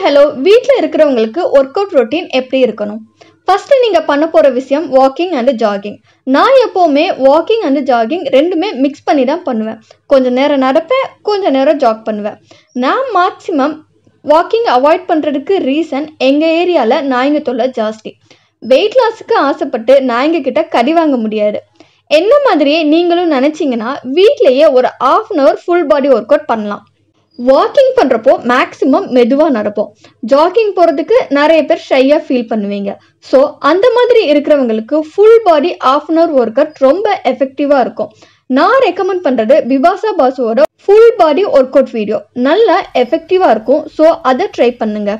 hello வீட்டில் இருக்கிறவங்களுக்கு work out routine எப்படி இருக்கணும் ஃபர்ஸ்ட் நீங்கள் பண்ண போகிற விஷயம் வாக்கிங் அண்ட் ஜாகிங் நான் எப்போவுமே வாக்கிங் அண்ட் ஜாகிங் ரெண்டுமே மிக்ஸ் பண்ணி தான் பண்ணுவேன் கொஞ்சம் நேரம் நடப்பேன் கொஞ்சம் நேரம் ஜாக் பண்ணுவேன் நான் மேக்ஸிமம் வாக்கிங் அவாய்ட் பண்ணுறதுக்கு ரீசன் எங்கள் ஏரியாவில் நாய்ங்க தொல்லை ஜாஸ்தி வெயிட் லாஸுக்கு ஆசைப்பட்டு நாய்ங்க கிட்ட கடி வாங்க முடியாது என்ன மாதிரியே நீங்களும் நினச்சிங்கன்னா வீட்லேயே ஒரு half an hour full body workout பண்ணலாம் வாக்கிங் பண்ணுறப்போ மேக்ஸிமம் மெதுவாக நடப்போம் ஜாகிங் போகிறதுக்கு நிறைய பேர் ஷையாக ஃபீல் பண்ணுவீங்க ஸோ அந்த மாதிரி இருக்கிறவங்களுக்கு full body half an hour workout ரொம்ப எஃபெக்டிவாக இருக்கும் நான் ரெக்கமெண்ட் பண்ணுறது பிபாசா பாசுவோட full body workout video நல்லா எஃபெக்டிவாக இருக்கும் ஸோ அதை ட்ரை பண்ணுங்க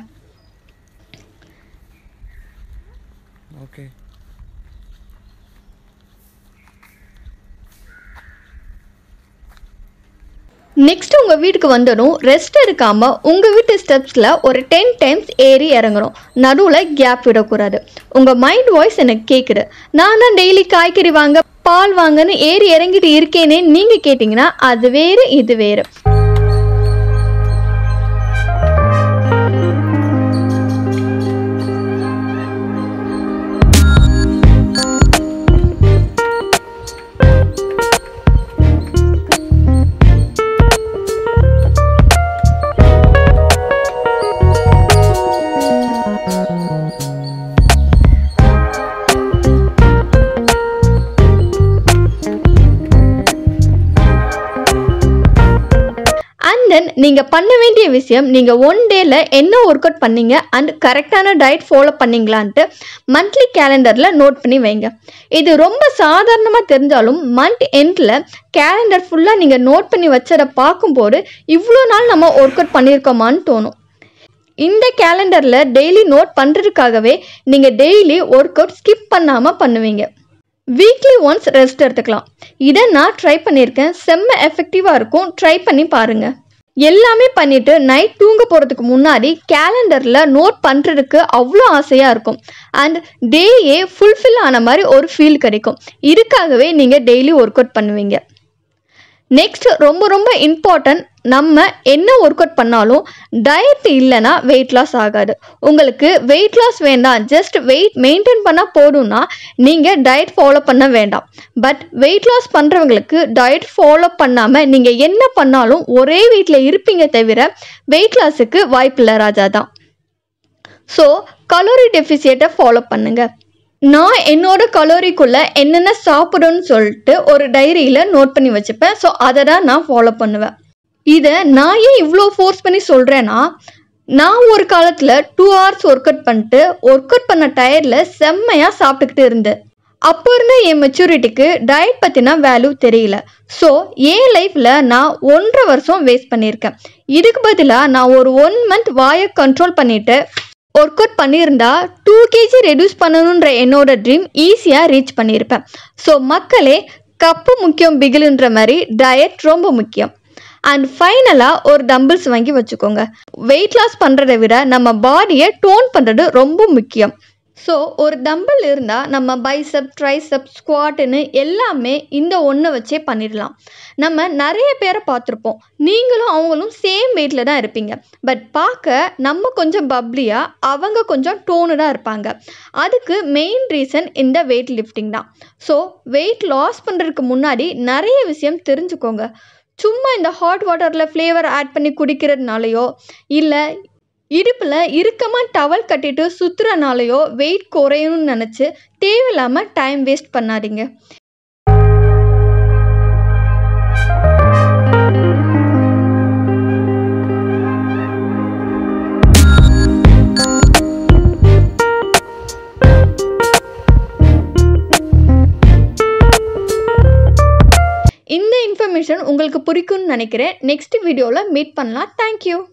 ஓகே நெக்ஸ்ட் உங்கள் வீட்டுக்கு வந்ததும் ரெஸ்ட் எடுக்காமல் உங்கள் வீட்டு ஸ்டெப்ஸில் ஒரு டென் டைம்ஸ் ஏறி இறங்கணும் நடுவில் கேப் விடக்கூடாது உங்கள் மைண்ட் வாய்ஸ் எனக்கு கேட்குது நான் தான் டெய்லி காய்கறி வாங்க பால் வாங்கன்னு ஏறி இறங்கிட்டு இருக்கேனே நீங்கள் கேட்டிங்கன்னா அது வேறு இது வேறு அண்ட் தென் நீங்கள் பண்ண வேண்டிய விஷயம் நீங்கள் ஒன் டேல என்ன ஒர்க் அவுட் பண்ணீங்க அண்ட் கரெக்டான டயட் ஃபாலோ பண்ணீங்களான்ட்டு மந்த்லி கேலண்டரில் நோட் பண்ணி வைங்க இது ரொம்ப சாதாரணமாக தெரிஞ்சாலும் மந்த் எண்டில் கேலண்டர் ஃபுல்லாக நீங்கள் நோட் பண்ணி வச்சதை பார்க்கும்போது இவ்வளோ நாள் நம்ம ஒர்க் அவுட் பண்ணியிருக்கோமான்னு தோணும் இந்த கேலண்டரில் டெய்லி நோட் பண்ணுறதுக்காகவே நீங்கள் டெய்லி ஒர்க் அவுட் ஸ்கிப் பண்ணாமல் பண்ணுவீங்க வீக்லி ஒன்ஸ் ரெஸ்ட் எடுத்துக்கலாம் இதை நான் ட்ரை பண்ணியிருக்கேன் செம்ம எஃபெக்டிவாக இருக்கும் ட்ரை பண்ணி பாருங்க எல்லாமே பண்ணிட்டு நைட் தூங்க போகிறதுக்கு முன்னாடி கேலண்டரில் நோட் பண்ணுறதுக்கு அவ்வளோ ஆசையாக இருக்கும் அண்ட் டேயே ஃபுல்ஃபில் ஆன மாதிரி ஒரு ஃபீல் கிடைக்கும் இதுக்காகவே நீங்கள் டெய்லி ஒர்க் அவுட் பண்ணுவீங்க நெக்ஸ்ட் ரொம்ப ரொம்ப இம்பார்ட்டன்ட் நம்ம என்ன ஒர்க் அவுட் பண்ணாலும் டயட் இல்லைன்னா வெயிட் லாஸ் ஆகாது உங்களுக்கு வெயிட் லாஸ் வேண்டாம் ஜஸ்ட் வெயிட் மெயின்டைன் பண்ணால் போதும்னா நீங்கள் டயட் ஃபாலோ பண்ண வேண்டாம் பட் வெயிட் லாஸ் பண்ணுறவங்களுக்கு டயட் ஃபாலோ பண்ணாமல் நீங்கள் என்ன பண்ணாலும் ஒரே வீட்டில் இருப்பீங்க தவிர வெயிட் லாஸுக்கு வாய்ப்பில்லை ராஜா தான் ஸோ கலோரி டெஃபிசியேட்டை ஃபாலோ பண்ணுங்கள் நான் என்னோட கலோரிக்குள்ளே என்னென்ன சாப்பிடணும்னு சொல்லிட்டு ஒரு டைரியில் நோட் பண்ணி வச்சுப்பேன் ஸோ அதை தான் நான் ஃபாலோ பண்ணுவேன் இதை நான் ஏன் இவ்வளோ ஃபோர்ஸ் பண்ணி சொல்கிறேன்னா நான் ஒரு காலத்தில் டூ ஹவர்ஸ் ஒர்க் அவுட் பண்ணிட்டு ஒர்க் அவுட் பண்ண டயர்டில் செம்மையாக சாப்பிட்டுக்கிட்டு இருந்தேன் அப்போ இருந்த என் மெச்சூரிட்டிக்கு டயட் பற்றின வேல்யூ தெரியல ஸோ என் லைஃப்பில் நான் ஒன்றரை வருஷம் வேஸ்ட் பண்ணியிருக்கேன் இதுக்கு பதிலாக நான் ஒரு ஒன் மந்த் வாயை கண்ட்ரோல் பண்ணிவிட்டு ஒர்க் அவுட் பண்ணியிருந்தா டூ கேஜி ரெடியூஸ் பண்ணணுன்ற என்னோட ட்ரீம் ஈஸியாக ரீச் பண்ணியிருப்பேன் ஸோ மக்களே கப்பு முக்கியம் பிகிலுன்ற மாதிரி டயட் ரொம்ப முக்கியம் அண்ட் ஃபைனலாக ஒரு டம்பிள்ஸ் வாங்கி வச்சுக்கோங்க வெயிட் லாஸ் பண்ணுறதை விட நம்ம பாடியை டோன் பண்ணுறது ரொம்ப முக்கியம் ஸோ ஒரு டம்பிள் இருந்தால் நம்ம பைசப் ட்ரைசப் ஸ்குவாட்டுன்னு எல்லாமே இந்த ஒன்றை வச்சே பண்ணிடலாம் நம்ம நிறைய பேரை பார்த்துருப்போம் நீங்களும் அவங்களும் சேம் வெயிட்டில் தான் இருப்பீங்க பட் பார்க்க நம்ம கொஞ்சம் பப்ளியாக அவங்க கொஞ்சம் டோனுடாக இருப்பாங்க அதுக்கு மெயின் ரீசன் இந்த வெயிட் லிஃப்டிங் தான் ஸோ வெயிட் லாஸ் பண்ணுறதுக்கு முன்னாடி நிறைய விஷயம் தெரிஞ்சுக்கோங்க சும்மா இந்த ஹாட் வாட்டரில் ஃப்ளேவர் ஆட் பண்ணி குடிக்கிறதுனாலையோ இல்லை இடுப்பில் இறுக்கமாக டவல் கட்டிட்டு சுற்றுறனாலையோ வெயிட் குறையணும்னு நினச்சி தேவையில்லாமல் டைம் வேஸ்ட் பண்ணாதீங்க இந்த இன்ஃபர்மேஷன் உங்களுக்கு பிடிக்கும்னு நினைக்கிறேன் நெக்ஸ்ட் வீடியோவில் மீட் பண்ணலாம் தேங்க்யூ